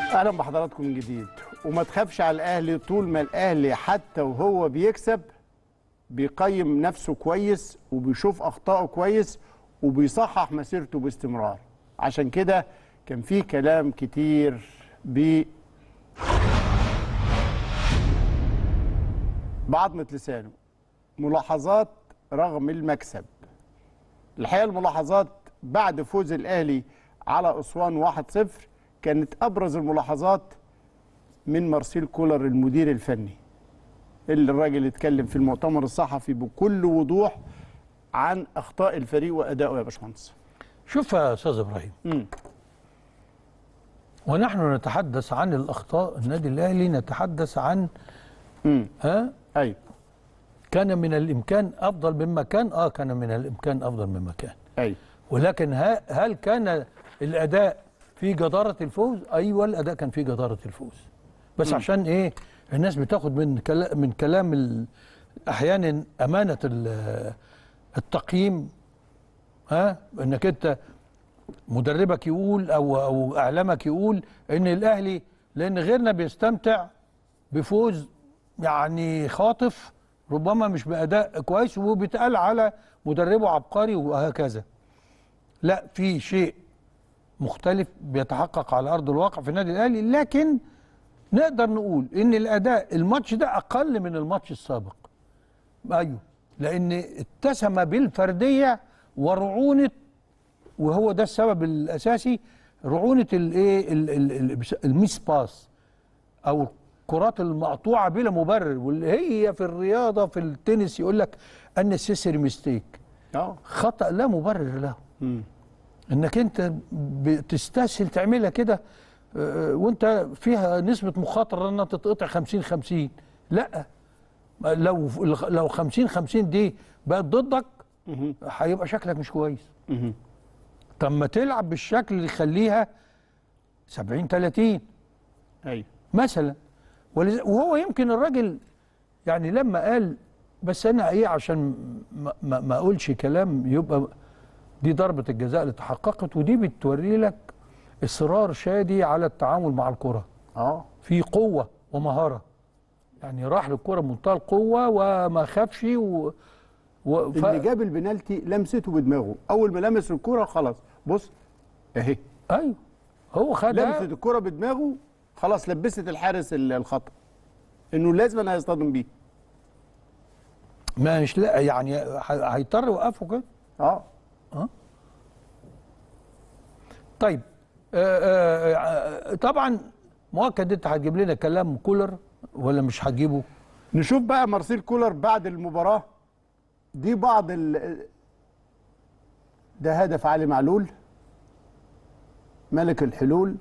اهلا بحضراتكم من جديد وما تخافش على الاهلي طول ما الاهلي حتى وهو بيكسب بيقيم نفسه كويس وبيشوف اخطائه كويس وبيصحح مسيرته باستمرار عشان كده كان في كلام كتير ب بعضمة لسانه ملاحظات رغم المكسب الحقيقه الملاحظات بعد فوز الاهلي على اسوان 1-0 كانت ابرز الملاحظات من مارسيل كولر المدير الفني اللي الراجل اتكلم في المؤتمر الصحفي بكل وضوح عن اخطاء الفريق وادائه يا باشمهندس شوف يا استاذ ابراهيم مم. ونحن نتحدث عن الاخطاء النادي الاهلي نتحدث عن امم ها ايوه كان من الامكان افضل مما كان اه كان من الامكان افضل مما كان ايوه ولكن ها- هل كان الاداء في جداره الفوز ايوه الاداء كان في جداره الفوز بس عشان ايه الناس بتاخد من كلا من كلام ال- احيانا امانه ال- التقييم ها انك انت مدربك يقول او او اعلامك يقول ان الاهلي لان غيرنا بيستمتع بفوز يعني خاطف ربما مش باداء كويس وبيتقال على مدربه عبقري وهكذا لا في شيء مختلف بيتحقق على ارض الواقع في النادي الاهلي لكن نقدر نقول ان الاداء الماتش ده اقل من الماتش السابق ايوه لان اتسم بالفرديه ورعونه وهو ده السبب الاساسي رعونه الايه ال- ال- ال- الميس باس او الكرات المقطوعه بلا مبرر واللي هي في الرياضه في التنس يقول لك النسيسري ميستيك اه خطا لا مبرر له مم. انك انت بتستسهل تعملها كده آه، وانت فيها نسبه مخاطره انها تتقطع 50 50 لا لو لو 50 50 دي بقت ضدك مهم. هيبقى شكلك مش كويس مهم. طب ما تلعب بالشكل اللي يخليها 70 30 ايوه مثلا ولذ- وهو يمكن الراجل يعني لما قال بس انا ايه عشان ما, ما, ما اقولش كلام يبقى دي ضربه الجزاء اللي تحققت ودي بتوري لك اصرار شادي على التعامل مع الكره اه في قوه ومهاره يعني راح للكره بمنتهى القوه وما خافش و, و ف... اللي جاب البنالتي لمسته بدماغه اول ما لمس الكرة خلاص بص اهي ايوه هو خدها لمست الكرة بدماغه خلاص لبست الحارس ال- الخطأ انه لازم هيصطدم بيه مش لا يعني ه- هيضطر يوقفه كده اه طيب آه، آه، آه، طبعا مؤكد انت هتجيب لنا كلام كولر ولا مش هتجيبه نشوف بقى مارسيل كولر بعد المباراة دي بعض ال ده هدف علي معلول ملك الحلول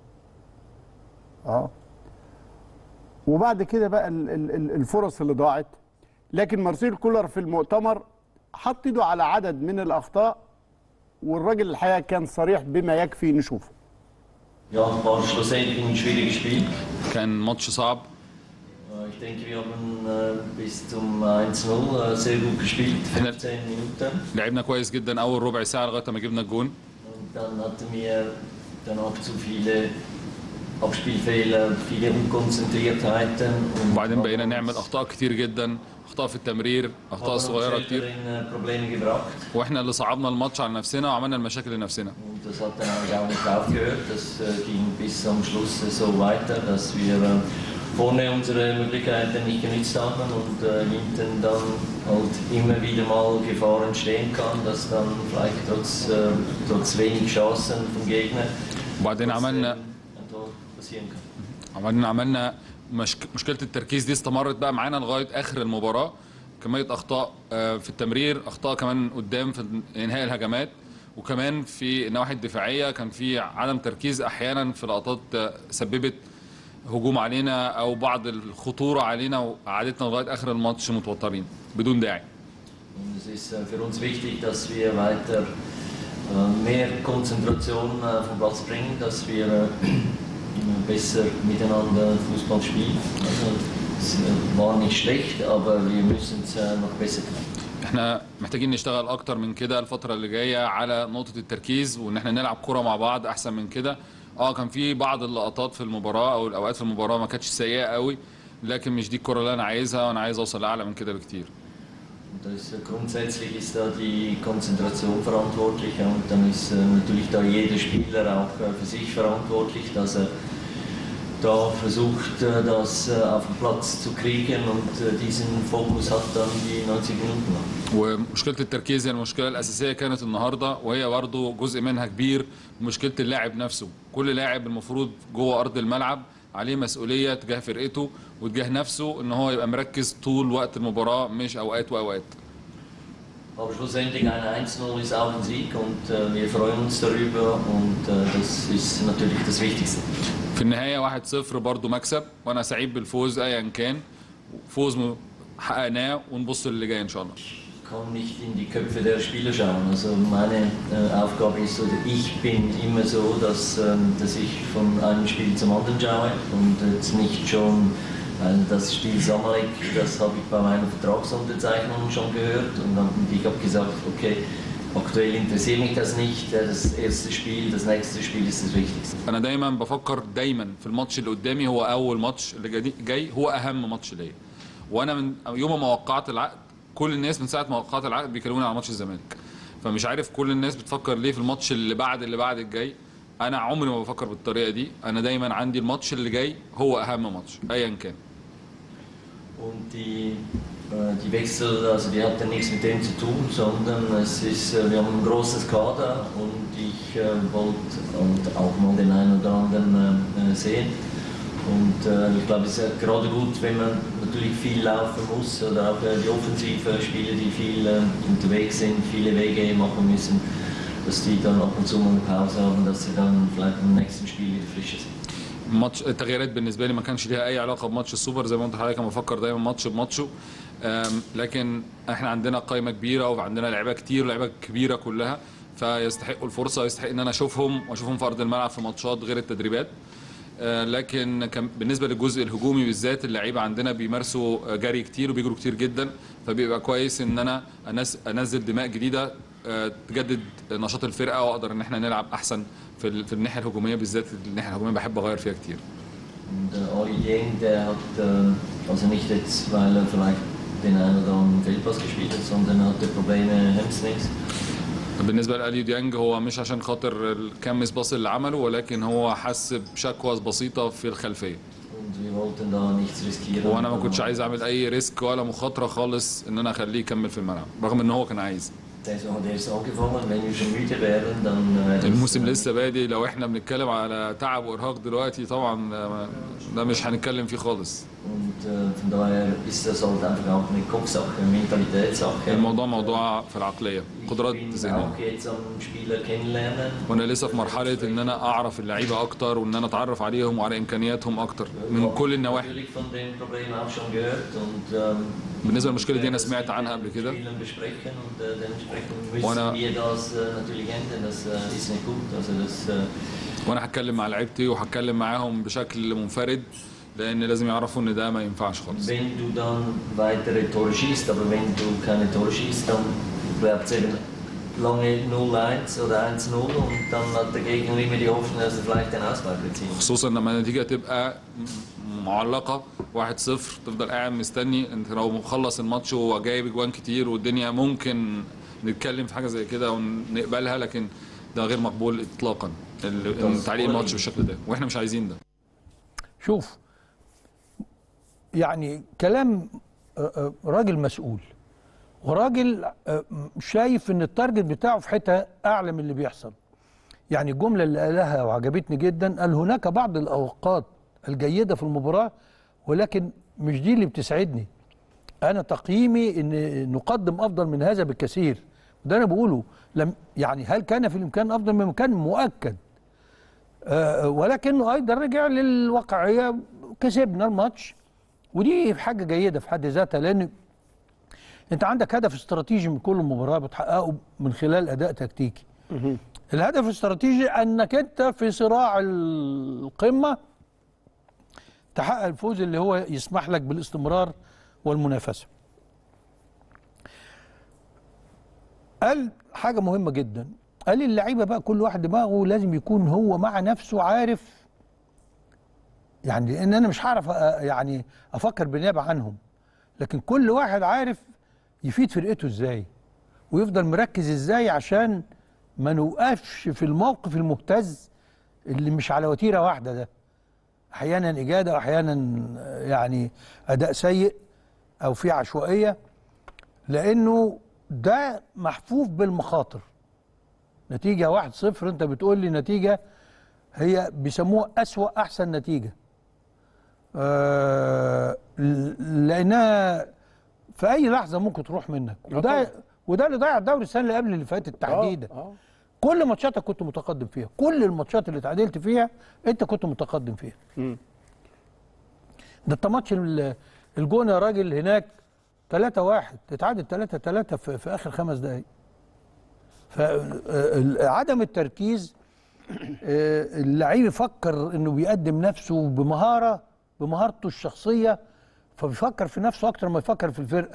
اه وبعد كده بقى ال- ال- ال- الفرص اللي ضاعت لكن مارسيل كولر في المؤتمر حط ايده على عدد من الاخطاء والراجل الحقيقه كان صريح بما يكفي نشوفه Ja, war schlussendlich ein schwieriges Spiel. كان ماتش صعب Äh, Ich denke, wir haben äh, bis zum 1-0 äh, sehr gut gespielt, 15 Minuten. لعبنا كويس جدا اول ربع ساعه لغايه ما جبنا الجون Und dann hatten wir danach zu viele Abspielfehler, viele Unkonzentriertheiten. Und وبعدين بقينا haben نعمل uns- اخطاء كتير جدا اخطاء في التمرير اخطاء haben uns صغيره selber كتير in äh, Probleme gebracht. واحنا اللي صعبنا الماتش على نفسنا وعملنا المشاكل لنفسنا Und das hat dann eigentlich auch nicht aufgehört. Das äh, ging bis am Schluss äh, so weiter, dass wir äh, vorne unsere Möglichkeiten nicht genützt haben und äh, hinten dann halt immer wieder mal Gefahr entstehen kann, dass dann vielleicht trotz, äh, trotz wenig Chancen vom Gegner وبعدين عملنا trotzdem ein Tor passieren kann. عملنا عملنا مشك... مشكله التركيز دي استمرت بقى معانا لغايه اخر المباراه كميه اخطاء آه، في التمرير اخطاء كمان قدام في انهاء الهجمات وكمان في النواحي الدفاعيه كان في عدم تركيز احيانا في لقطات آه، سببت هجوم علينا او بعض الخطوره علينا وقعدتنا لغايه اخر الماتش متوترين بدون داعي Und es ist äh, für uns wichtig, dass wir weiter äh, mehr Konzentration äh, vom Platz bringen, dass wir äh, besser miteinander Fußball spielen. Also, es äh, war nicht schlecht, aber wir müssen es äh, noch besser tun. احنا محتاجين نشتغل اكتر من كده الفتره اللي جايه على نقطه التركيز وان احنا نلعب كره مع بعض احسن من كده اه كان في بعض اللقطات في المباراه او الاوقات في المباراه ما كانتش سيئه قوي لكن مش دي الكره اللي انا عايزها وانا عايز اوصل لاعلى من كده بكتير Und da ist, äh, grundsätzlich ist da die Konzentration verantwortlich ja, und dann ist äh, natürlich da jeder Spieler auch äh, für sich verantwortlich, dass er da versucht, äh, das äh, auf den Platz zu kriegen und äh, diesen Fokus hat dann die 90 Minuten lang. ومشكله التركيز هي المشكله الاساسيه كانت النهارده وهي برضه جزء منها كبير مشكله اللاعب نفسه كل لاعب المفروض جوه ارض الملعب عليه مسؤوليه تجاه فرقته وتجاه نفسه ان هو يبقى مركز طول وقت المباراه مش اوقات واوقات Aber schlussendlich ein 1-0 ist auch ein Sieg und äh, wir freuen uns darüber und äh, das ist natürlich das Wichtigste. في النهايه 1-0 برضه مكسب وانا سعيد بالفوز ايا كان فوز م- حققناه ونبص للي جاي ان شاء الله Ich kann nicht in die Köpfe der Spieler schauen. Also meine äh, Aufgabe ist, oder ich bin immer so, dass, ähm, dass ich von einem Spiel zum anderen schaue und jetzt nicht schon, weil das Spiel Samalek, das habe ich bei meiner Vertragsunterzeichnung schon gehört und, dann, und ich habe gesagt, okay, aktuell interessiert mich das nicht, äh, das erste Spiel, das nächste Spiel ist das Wichtigste. انا دايما بفكر دايما في الماتش اللي قدامي هو اول ماتش اللي جاي- جاي هو اهم ماتش ليا وانا من يوم ما وقعت العقد كل الناس من ساعه ما وقعت العقد بيكلموني على ماتش الزمالك فمش عارف كل الناس بتفكر ليه في الماتش اللي بعد اللي بعد الجاي انا عمري ما بفكر بالطريقه دي انا دايما عندي الماتش اللي جاي هو اهم ماتش ايا كان Und die, äh, die Wechsel, also die hatten nichts mit dem zu tun, sondern es ist, äh, wir haben ein großes Kader und ich äh, wollte und auch mal den einen oder anderen äh, sehen. Und äh, ich glaube, es ist ja gerade gut, wenn man natürlich viel laufen muss oder auch äh, die offensive Spieler, die viel äh, unterwegs sind, viele Wege machen müssen, dass die dann ab und zu mal eine Pause haben, dass sie dann vielleicht im nächsten Spiel wieder frischer sind. ماتش التغييرات بالنسبه لي ما كانش ليها اي علاقه بماتش السوبر زي ما قلت لحضرتك انا بفكر دايما ماتش بماتشه أم، لكن احنا عندنا قائمه كبيره وعندنا لعيبه كتير لعيبه كبيره كلها فيستحقوا الفرصه ويستحق ان انا اشوفهم واشوفهم في ارض الملعب في ماتشات غير التدريبات آه، لكن كان بالنسبه للجزء الهجومي بالذات اللعيبه عندنا بيمارسوا آه، جري كتير وبيجروا كتير جدا فبيبقى كويس ان انا أنس- انزل دماء جديده آه، تجدد نشاط الفرقه واقدر ان احنا نلعب احسن في ال- في الناحيه الهجوميه بالذات الناحيه الهجوميه بحب اغير فيها كتير Und äh, Ali Dieng, der hat äh, also nicht jetzt, weil er vielleicht den einen oder anderen Fehlpass gespielt hat, sondern er hatte Probleme Hamstrings. بالنسبه لاليو ديانج هو مش عشان خاطر الكم باص اللي عمله ولكن هو حس بشكوى بسيطه في الخلفيه Und wir wollten da nichts riskieren. وانا ما Und كنتش dann عايز اعمل اي ريسك ولا مخاطره خالص ان انا اخليه يكمل في الملعب رغم ان هو كان عايز Die Saison hat erst angefangen, wenn wir schon müde wären, dann wäre das, الموسم äh, لسه بادئ لو احنا بنتكلم على تعب وارهاق دلوقتي طبعا آه، ده مش هنتكلم فيه خالص Und äh, von daher ist das halt einfach auch eine Kopfsache, eine Mentalitätssache. الموضوع موضوع في العقليه قدرات Ich bin ذهنيه auch jetzt am Spieler kennenlernen. وانا لسه في مرحله ان انا اعرف اللعيبه اكتر وان انا اتعرف عليهم وعلى امكانياتهم اكتر من كل النواحي Natürlich von dem Problem auch schon gehört und ähm, بالنسبه للمشكله دي انا das سمعت mit عنها den قبل كده Spielern besprechen und äh, dementsprechend müssen Ohne- wir das äh, natürlich ändern. Das äh, ist nicht gut. Also das, äh, وانا هتكلم مع لعيبتي وهتكلم معاهم بشكل منفرد لان لازم يعرفوا ان ده ما ينفعش خالص wenn du dann weitere Tore schießt, aber wenn du keine Tore schießt, dann bleibt es eben lange 0-1 oder 1-0 und dann hat der Gegner immer die Hoffnung, dass er vielleicht den Ausgleich erzielt. خصوصا لما النتيجه تبقى معلقه 1-0 تفضل قاعد مستني انت لو مخلص الماتش وجايب اجوان كتير والدنيا ممكن نتكلم في حاجه زي كده ونقبلها لكن ده غير مقبول اطلاقا ال- تعليق الماتش بالشكل ده واحنا مش عايزين ده شوف يعني كلام آه، آه، راجل مسؤول وراجل آه، شايف ان التارجت بتاعه في حته اعلى من اللي بيحصل يعني الجمله اللي قالها وعجبتني جدا قال هناك بعض الاوقات الجيده في المباراه ولكن مش دي اللي بتسعدني انا تقييمي ان نقدم افضل من هذا بكثير وده انا بقوله لم يعني هل كان في الامكان افضل من كان مؤكد آه، ولكنه ايضا رجع للواقعيه كسبنا الماتش ودي حاجه جيده في حد ذاتها لان انت عندك هدف استراتيجي من كل مباراه بتحققه من خلال اداء تكتيكي الهدف الاستراتيجي انك انت في صراع القمه تحقق الفوز اللي هو يسمح لك بالاستمرار والمنافسه قال حاجه مهمه جدا قال اللعيبه بقى كل واحد دماغه لازم يكون هو مع نفسه عارف يعني لان انا مش هعرف أ- يعني افكر بالنيابه عنهم لكن كل واحد عارف يفيد فرقته ازاي ويفضل مركز ازاي عشان ما نوقفش في الموقف المهتز اللي مش على وتيره واحده ده احيانا اجاده واحيانا يعني اداء سيء او في عشوائيه لانه ده محفوف بالمخاطر نتيجه واحد صفر انت بتقول لي نتيجه هي بيسموها اسوا احسن نتيجه آه ل- لانها في اي لحظه ممكن تروح منك طبعا. وده وده اللي ضيع الدوري السنه اللي قبل اللي فاتت تحديدا آه، آه. كل ماتشاتك كنت متقدم فيها كل الماتشات اللي تعادلت فيها انت كنت متقدم فيها مم. ده انت ماتش ال- الجون يا راجل هناك 3 1 تتعادل 3 3 في, في اخر خمس دقائق فعدم التركيز آه، اللعيب يفكر انه بيقدم نفسه بمهاره بمهارته الشخصيه فبيفكر في نفسه اكتر ما يفكر في الفرقه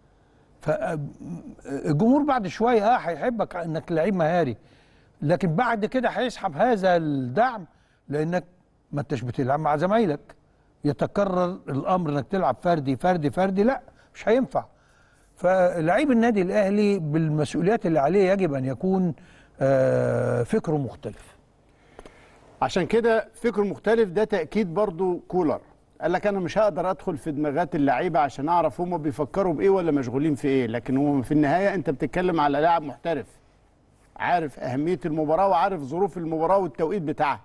فالجمهور بعد شويه اه هيحبك انك لعيب مهاري لكن بعد كده هيسحب هذا الدعم لانك ما انتش بتلعب مع زمايلك يتكرر الامر انك تلعب فردي فردي فردي لا مش هينفع فلعيب النادي الاهلي بالمسؤوليات اللي عليه يجب ان يكون آه، فكره مختلف عشان كده فكر مختلف ده تأكيد برضو كولر قال لك انا مش هقدر ادخل في دماغات اللعيبه عشان اعرف هم بيفكروا بايه ولا مشغولين في ايه لكن هو في النهايه انت بتتكلم على لاعب محترف عارف اهميه المباراه وعارف ظروف المباراه والتوقيت بتاعها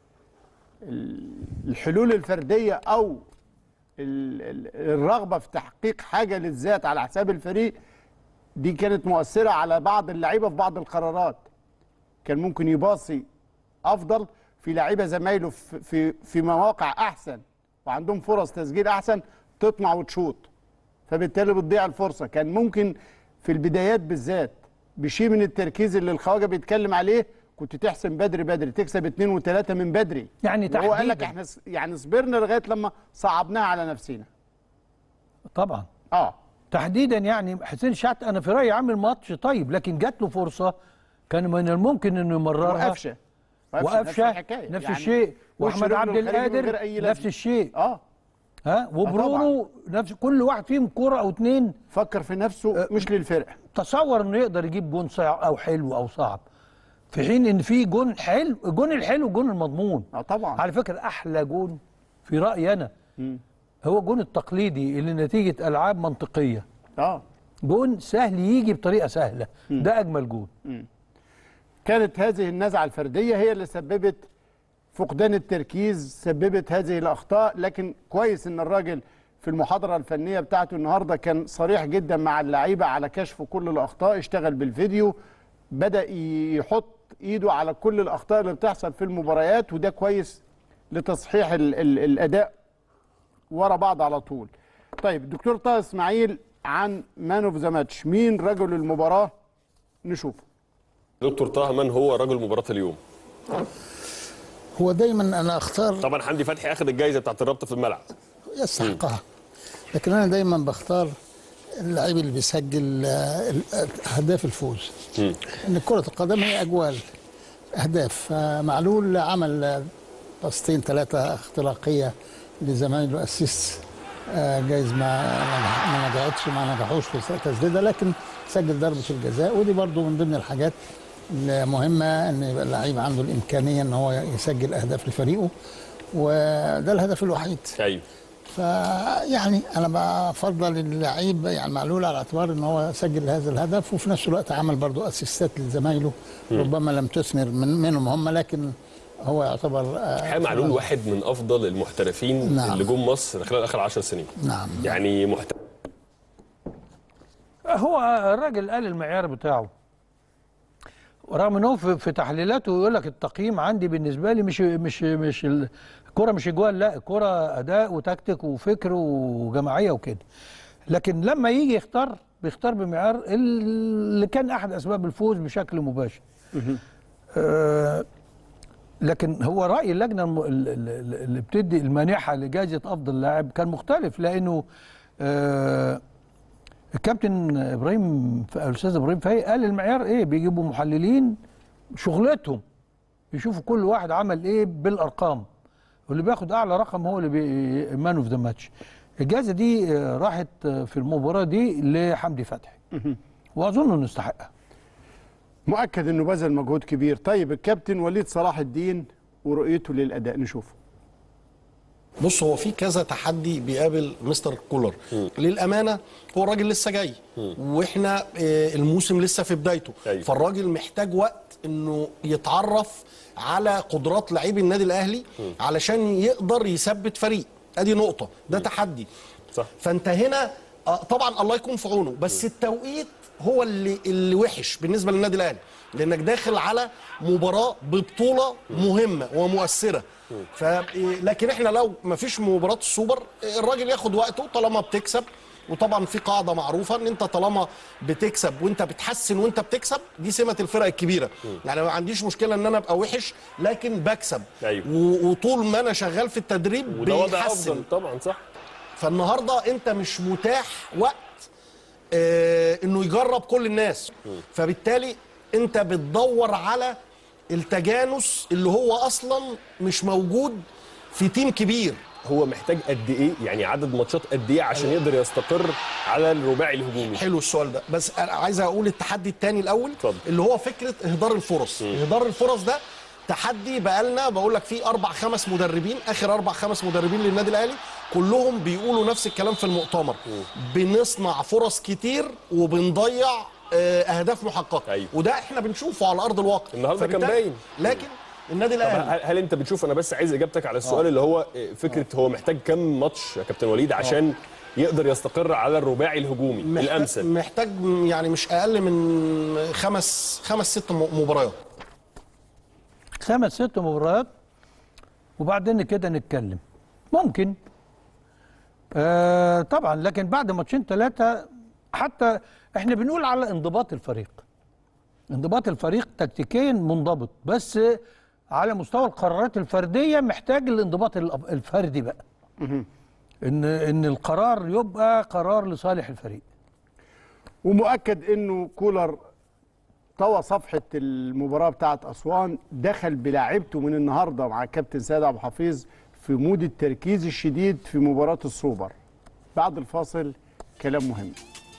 ال- الحلول الفرديه او ال- ال- الرغبه في تحقيق حاجه للذات على حساب الفريق دي كانت مؤثره على بعض اللعيبه في بعض القرارات كان ممكن يباصي افضل في لعيبه زمايله في في في مواقع احسن وعندهم فرص تسجيل احسن تطمع وتشوط فبالتالي بتضيع الفرصه كان ممكن في البدايات بالذات بشيء من التركيز اللي الخواجه بيتكلم عليه كنت تحسم بدري بدري تكسب اثنين وثلاثه من بدري يعني هو قال لك تحديداً. احنا س- يعني صبرنا لغايه لما صعبناها على نفسنا طبعا اه تحديدا يعني حسين شحات انا في رايي عامل ماتش طيب لكن جات له فرصه كان من الممكن انه يمررها وقفشه وقفشه الحكايه نفس يعني الشيء وش واحمد رجله عبد الخارجي من غير القادر أي نفس لازمة. الشيء اه ها وبرونو نفس كل واحد فيهم كرة او اتنين فكر في نفسه مش للفرقه تصور انه يقدر يجيب جون صعب او حلو او صعب في حين ان في جون حلو الجون الحلو الجون المضمون اه طبعا على فكره احلى جون في رايي انا هو الجون التقليدي اللي نتيجه العاب منطقيه اه جون سهل يجي بطريقه سهله ده اجمل جون كانت هذه النزعة الفردية هي اللي سببت فقدان التركيز سببت هذه الأخطاء لكن كويس إن الراجل في المحاضرة الفنية بتاعته النهاردة كان صريح جدا مع اللعيبة على كشف كل الأخطاء اشتغل بالفيديو بدأ يحط إيده على كل الأخطاء اللي بتحصل في المباريات وده كويس لتصحيح ال ال الأداء ورا بعض على طول طيب دكتور طه إسماعيل عن مان اوف ذا ماتش مين رجل المباراة نشوفه دكتور طه من هو رجل مباراة اليوم؟ هو دايما انا اختار طبعا حمدي فتحي اخذ الجائزة بتاعت الرابطة في الملعب يستحقها لكن انا دايما بختار اللعيب اللي بيسجل آه، ال- اهداف الفوز ان كرة القدم هي اجوال اهداف فمعلول عمل آه، باصتين ثلاثة اختراقية لزمايله اسيست آه، جايز ما ما نجحتش ما نجحوش في تسديدها لكن سجل ضربة الجزاء ودي برضو من ضمن الحاجات المهمة ان يبقى اللعيب عنده الامكانية ان هو يسجل اهداف لفريقه وده الهدف الوحيد ايوه فيعني انا بفضل اللعيب يعني معلول على اعتبار ان هو سجل هذا الهدف وفي نفس الوقت عمل برضو اسيستات لزمايله ربما لم تثمر من منهم هم لكن هو يعتبر آه، حقيقة معلول واحد من افضل المحترفين نعم. اللي جم مصر خلال اخر 10 سنين نعم يعني محترف هو الراجل قال المعيار بتاعه رغم ان هو في, في تحليلاته يقول لك التقييم عندي بالنسبه لي مش مش مش ال- الكره مش اجوال لا الكره اداء وتكتيك وفكر وجماعيه وكده لكن لما يجي يختار بيختار بمعيار اللي كان احد اسباب الفوز بشكل مباشر آه لكن هو راي اللجنه الم- ال- ال- ال- اللي بتدي المانحه لجائزه افضل لاعب كان مختلف لانه آه الكابتن ابراهيم الاستاذ ابراهيم فايق قال المعيار ايه بيجيبوا محللين شغلتهم يشوفوا كل واحد عمل ايه بالارقام واللي بياخد اعلى رقم هو اللي مان اوف ذا ماتش الجائزه دي آه، راحت آه، في المباراه دي لحمدي فتحي واظن انه يستحقها مؤكد انه بذل مجهود كبير طيب الكابتن وليد صلاح الدين ورؤيته للاداء نشوفه بص هو في كذا تحدي بيقابل مستر كولر للامانه هو الراجل لسه جاي واحنا آه، الموسم لسه في بدايته أيوة. فالراجل محتاج وقت انه يتعرف على قدرات لاعبي النادي الاهلي علشان يقدر يثبت فريق ادي نقطه ده تحدي صح. فانت هنا آه، طبعا الله يكون في عونه بس التوقيت هو اللي اللي وحش بالنسبه للنادي الاهلي لانك داخل على مباراه ببطوله مهمه ومؤثره ف لكن احنا لو ما فيش مباراه السوبر الراجل ياخد وقته طالما بتكسب وطبعا في قاعده معروفه ان انت طالما بتكسب وانت بتحسن وانت بتكسب دي سمه الفرق الكبيره يعني ما عنديش مشكله ان انا ابقى وحش لكن بكسب أيوة. و- وطول ما انا شغال في التدريب وده وضع بيحسن افضل طبعا صح فالنهارده انت مش متاح وقت آه انه يجرب كل الناس فبالتالي انت بتدور على التجانس اللي هو اصلا مش موجود في تيم كبير هو محتاج قد ايه يعني عدد ماتشات قد ايه عشان يقدر يستقر على الرباعي الهجومي حلو السؤال ده بس انا عايز اقول التحدي الثاني الاول اتفضل. اللي هو فكره اهدار الفرص اهدار الفرص ده تحدي بقالنا بقول لك في اربع خمس مدربين اخر اربع خمس مدربين للنادي الاهلي كلهم بيقولوا نفس الكلام في المؤتمر بنصنع فرص كتير وبنضيع آه، اهداف محققه أيوة. وده احنا بنشوفه على ارض الواقع النهاردة كان فبالتالي- باين. لكن النادي طب الاهلي هل, هل انت بتشوف انا بس عايز اجابتك على السؤال اللي هو فكره هو محتاج كم ماتش يا كابتن وليد عشان يقدر يستقر على الرباعي الهجومي محتاج, الامثل محتاج يعني مش اقل من خمس خمس ست م- مباريات خمس ست مباريات وبعدين كده نتكلم ممكن آه طبعا لكن بعد ماتشين ثلاثه حتى احنا بنقول على انضباط الفريق انضباط الفريق تكتيكيا منضبط بس على مستوى القرارات الفرديه محتاج الانضباط الأف- الفردي بقى ان ان القرار يبقى قرار لصالح الفريق ومؤكد انه كولر طوى صفحه المباراه بتاعه اسوان دخل بلاعيبته من النهارده مع الكابتن سيد عبد الحفيظ في مود التركيز الشديد في مباراه السوبر بعد الفاصل كلام مهم